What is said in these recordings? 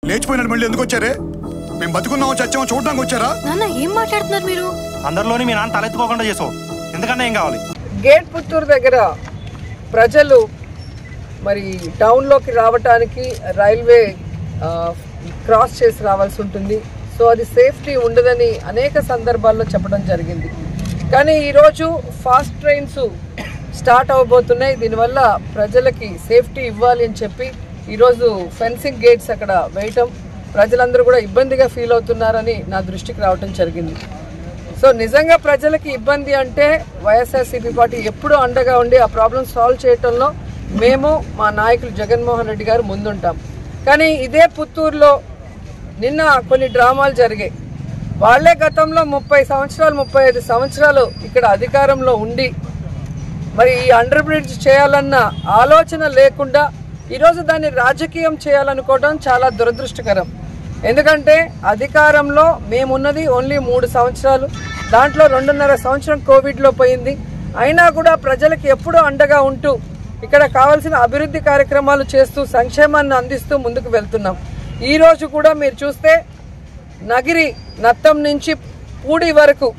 లేచిపోయినాడు మళ్ళీ ఎందుకు వచ్చారే మేము బతుకున్నామో చచ్చామో చూడడానికి వచ్చారా నాన్న ఏం మాట్లాడుతున్నారు మీరు అందరిలోని మీ నాన్న తలెత్తుకోకుండా చేసావు ఎందుకన్నా ఏం కావాలి గేట్ పుత్తూరు దగ్గర ప్రజలు మరి టౌన్లోకి రావటానికి రైల్వే ఆ, క్రాస్ చేసి రావాల్సి ఉంటుంది సో అది సేఫ్టీ ఉండదని అనేక సందర్భాల్లో చెప్పడం జరిగింది కానీ ఈరోజు ఫాస్ట్ ట్రైన్స్ స్టార్ట్ అవబోతున్నాయి దీనివల్ల ప్రజలకి సేఫ్టీ ఇవ్వాలి అని చెప్పి ఈరోజు ఫెన్సింగ్ గేట్స్ అక్కడ వేయటం ప్రజలందరూ కూడా ఇబ్బందిగా ఫీల్ అవుతున్నారని నా దృష్టికి రావటం జరిగింది సో నిజంగా ప్రజలకి ఇబ్బంది అంటే వైఎస్ఆర్సీపీ పార్టీ ఎప్పుడూ అండగా ఉండి ఆ ప్రాబ్లం సాల్వ్ చేయటంలో మేము మా నాయకులు జగన్మోహన్ రెడ్డి గారు ముందుంటాం కానీ ఇదే పుత్తూరులో నిన్న కొన్ని డ్రామాలు జరిగాయి వాళ్ళే గతంలో ముప్పై సంవత్సరాలు ముప్పై ఐదు సంవత్సరాలు ఇక్కడ అధికారంలో ఉండి మరి ఈ అండర్ బ్రిడ్జ్ చేయాలన్న ఆలోచన లేకుండా ఈరోజు దాన్ని రాజకీయం చేయాలనుకోవడం చాలా దురదృష్టకరం ఎందుకంటే అధికారంలో మేమున్నది ఓన్లీ మూడు సంవత్సరాలు దాంట్లో రెండున్నర సంవత్సరం కోవిడ్లో పోయింది అయినా కూడా ప్రజలకు ఎప్పుడూ అండగా ఉంటూ ఇక్కడ కావాల్సిన అభివృద్ధి కార్యక్రమాలు చేస్తూ సంక్షేమాన్ని అందిస్తూ ముందుకు వెళ్తున్నాం ఈ రోజు కూడా మీరు చూస్తే నగిరి నత్తం నుంచి పూడి వరకు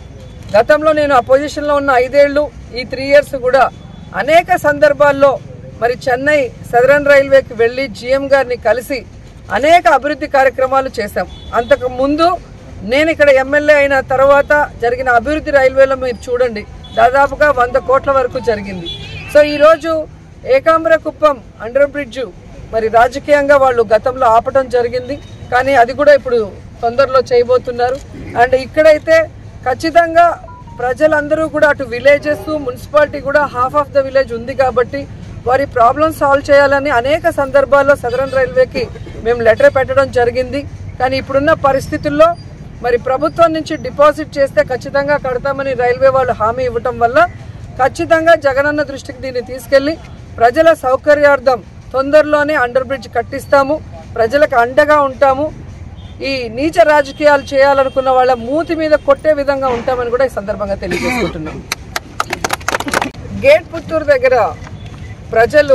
గతంలో నేను ఆ పొజిషన్లో ఉన్న ఐదేళ్లు ఈ త్రీ ఇయర్స్ కూడా అనేక సందర్భాల్లో మరి చెన్నై సదరన్ రైల్వేకి వెళ్ళి జిఎం గారిని కలిసి అనేక అభివృద్ధి కార్యక్రమాలు చేశాం అంతకు ముందు నేను ఇక్కడ ఎమ్మెల్యే అయిన తర్వాత జరిగిన అభివృద్ధి రైల్వేలో మీరు చూడండి దాదాపుగా వంద కోట్ల వరకు జరిగింది సో ఈరోజు ఏకాంబర కుప్పం అండర్ బ్రిడ్జ్ మరి రాజకీయంగా వాళ్ళు గతంలో ఆపటం జరిగింది కానీ అది కూడా ఇప్పుడు తొందరలో చేయబోతున్నారు అండ్ ఇక్కడైతే ఖచ్చితంగా ప్రజలందరూ కూడా అటు విలేజెస్ మున్సిపాలిటీ కూడా హాఫ్ ఆఫ్ ద విలేజ్ ఉంది కాబట్టి వారి ప్రాబ్లమ్ సాల్వ్ చేయాలని అనేక సందర్భాల్లో సదరన్ రైల్వేకి మేము లెటర్ పెట్టడం జరిగింది కానీ ఇప్పుడున్న పరిస్థితుల్లో మరి ప్రభుత్వం నుంచి డిపాజిట్ చేస్తే ఖచ్చితంగా కడతామని రైల్వే వాళ్ళు హామీ ఇవ్వటం వల్ల ఖచ్చితంగా జగనన్న దృష్టికి దీన్ని తీసుకెళ్లి ప్రజల సౌకర్యార్థం తొందరలోనే అండర్ బ్రిడ్జ్ కట్టిస్తాము ప్రజలకు అండగా ఉంటాము ఈ నీచ రాజకీయాలు చేయాలనుకున్న వాళ్ళ మూతి మీద కొట్టే విధంగా ఉంటామని కూడా ఈ సందర్భంగా తెలియజేసుకుంటున్నాం గేట్ పుత్తూరు దగ్గర ప్రజలు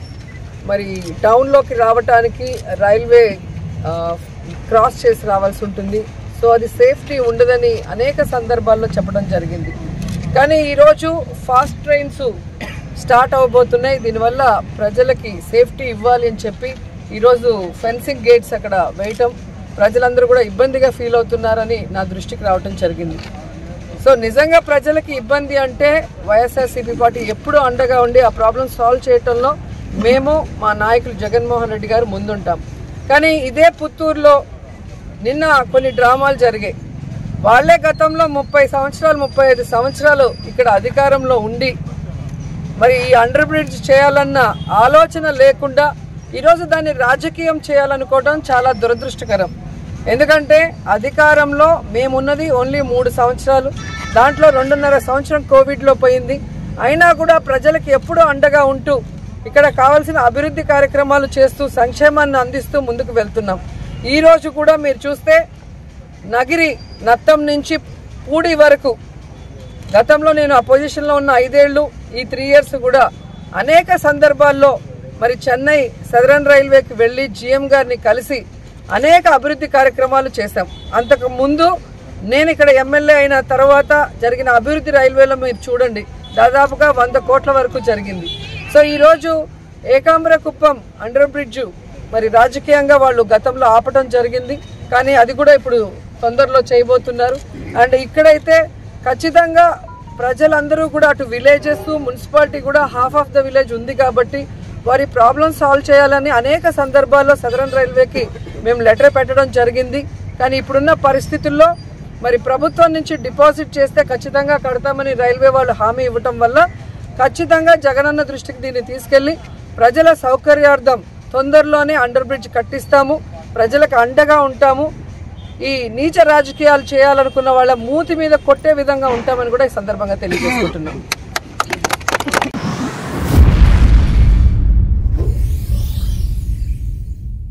మరి టౌన్లోకి రావటానికి రైల్వే ఆ, క్రాస్ చేసి రావాల్సి ఉంటుంది సో అది సేఫ్టీ ఉండదని అనేక సందర్భాల్లో చెప్పడం జరిగింది కానీ ఈరోజు ఫాస్ట్ ట్రైన్స్ స్టార్ట్ అవబోతున్నాయి దీనివల్ల ప్రజలకి సేఫ్టీ ఇవ్వాలి అని చెప్పి ఈరోజు ఫెన్సింగ్ గేట్స్ అక్కడ వేయటం ప్రజలందరూ కూడా ఇబ్బందిగా ఫీల్ అవుతున్నారని నా దృష్టికి రావటం జరిగింది సో నిజంగా ప్రజలకి ఇబ్బంది అంటే వైఎస్ఆర్సీపీ పార్టీ ఎప్పుడూ అండగా ఉండి ఆ ప్రాబ్లం సాల్వ్ చేయటంలో మేము మా నాయకులు జగన్మోహన్ రెడ్డి గారు ముందుంటాం కానీ ఇదే పుత్తూరులో నిన్న కొన్ని డ్రామాలు జరిగాయి వాళ్ళే గతంలో ముప్పై సంవత్సరాలు ముప్పై ఐదు సంవత్సరాలు ఇక్కడ అధికారంలో ఉండి మరి ఈ అండర్ బ్రిడ్జ్ చేయాలన్న ఆలోచన లేకుండా ఈరోజు దాన్ని రాజకీయం చేయాలనుకోవడం చాలా దురదృష్టకరం ఎందుకంటే అధికారంలో మేమున్నది ఓన్లీ మూడు సంవత్సరాలు దాంట్లో రెండున్నర సంవత్సరం కోవిడ్లో పోయింది అయినా కూడా ప్రజలకు ఎప్పుడూ అండగా ఉంటూ ఇక్కడ కావాల్సిన అభివృద్ధి కార్యక్రమాలు చేస్తూ సంక్షేమాన్ని అందిస్తూ ముందుకు వెళ్తున్నాం ఈ రోజు కూడా మీరు చూస్తే నగిరి నత్తం నుంచి పూడి వరకు గతంలో నేను ఆ పొజిషన్లో ఉన్న ఐదేళ్లు ఈ త్రీ ఇయర్స్ కూడా అనేక సందర్భాల్లో మరి చెన్నై సదరన్ రైల్వేకి వెళ్ళి జిఎం గారిని కలిసి అనేక అభివృద్ధి కార్యక్రమాలు చేశాం అంతకు ముందు నేను ఇక్కడ ఎమ్మెల్యే అయిన తర్వాత జరిగిన అభివృద్ధి రైల్వేలో మీరు చూడండి దాదాపుగా వంద కోట్ల వరకు జరిగింది సో ఈరోజు ఏకాంబర కుప్పం అండర్ బ్రిడ్జ్ మరి రాజకీయంగా వాళ్ళు గతంలో ఆపటం జరిగింది కానీ అది కూడా ఇప్పుడు తొందరలో చేయబోతున్నారు అండ్ ఇక్కడైతే ఖచ్చితంగా ప్రజలందరూ కూడా అటు విలేజెస్ మున్సిపాలిటీ కూడా హాఫ్ ఆఫ్ ద విలేజ్ ఉంది కాబట్టి వారి ప్రాబ్లం సాల్వ్ చేయాలని అనేక సందర్భాల్లో సదరన్ రైల్వేకి మేము లెటర్ పెట్టడం జరిగింది కానీ ఇప్పుడున్న పరిస్థితుల్లో మరి ప్రభుత్వం నుంచి డిపాజిట్ చేస్తే ఖచ్చితంగా కడతామని రైల్వే వాళ్ళు హామీ ఇవ్వటం వల్ల ఖచ్చితంగా జగనన్న దృష్టికి దీన్ని తీసుకెళ్లి ప్రజల సౌకర్యార్థం తొందరలోనే అండర్ బ్రిడ్జ్ కట్టిస్తాము ప్రజలకు అండగా ఉంటాము ఈ నీచ రాజకీయాలు చేయాలనుకున్న వాళ్ళ మూతి మీద కొట్టే విధంగా ఉంటామని కూడా ఈ సందర్భంగా తెలియజేసుకుంటున్నాం